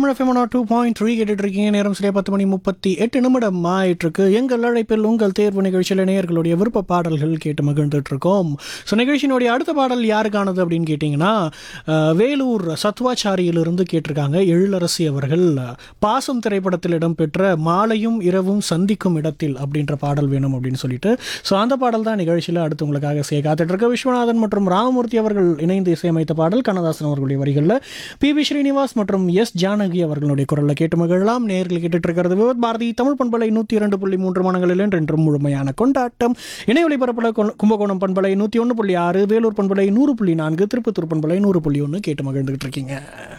Tamil FM two point three கேட்டுட்டு இருக்கீங்க நேரம் சரியா பத்து மணி முப்பத்தி எட்டு நிமிடம் ஆயிட்டிருக்கு எங்கள் அழைப்பில் உங்கள் தேர்வு நிகழ்ச்சியில் நேயர்களுடைய விருப்ப பாடல்கள் கேட்டு மகிழ்ந்துட்டு இருக்கோம் ஸோ நிகழ்ச்சியினுடைய அடுத்த பாடல் யாருக்கானது அப்படின்னு கேட்டிங்கன்னா அஹ், வேலூர் சத்வாச்சாரியிலிருந்து கேட்டிருக்காங்க எழிலரசி அவர்கள் பாசம் திரைப்படத்தில் இடம்பெற்ற மாலையும் இரவும் சந்திக்கும் இடத்தில் அப்படின்ற பாடல் வேணும் அப்படின்னு சொல்லிட்டு ஸோ அந்த பாடல் தான் நிகழ்ச்சியில் அடுத்து உங்களுக்காக சே காத்துட்டு இருக்க விஸ்வநாதன் மற்றும் ராமமூர்த்தி அவர்கள் இணைந்து இசையமைத்த பாடல் கண்ணதாசன் அவர்களுடைய வரிகளில் பி வி ஸ்ரீனிவாஸ் மற்றும் எஸ் ஜானகி அவர்களுடைய குரலில் கேட்டு மகிழலாம் நேரில் கேட்டுட்டு இருக்கிறது விவத் பாரதி தமிழ் பண்பலை நூற்றி இரண்டு புள்ளி மூன்று மனங்களில் என்றென்றும் முழுமையான கொண்டாட்டம் இணை ஒளிபரப்புல கொ- கும்பகோணம் பண்பலை நூற்றி ஒன்று புள்ளி ஆறு வேலூர் பண்பலை நூறு புள்ளி நான்கு திருப்பத்தூர் பண்பலை நூறு புள்ளி ஒன்று கேட்டு மகிழ்ந்துகிட்டு இருக்கீங்க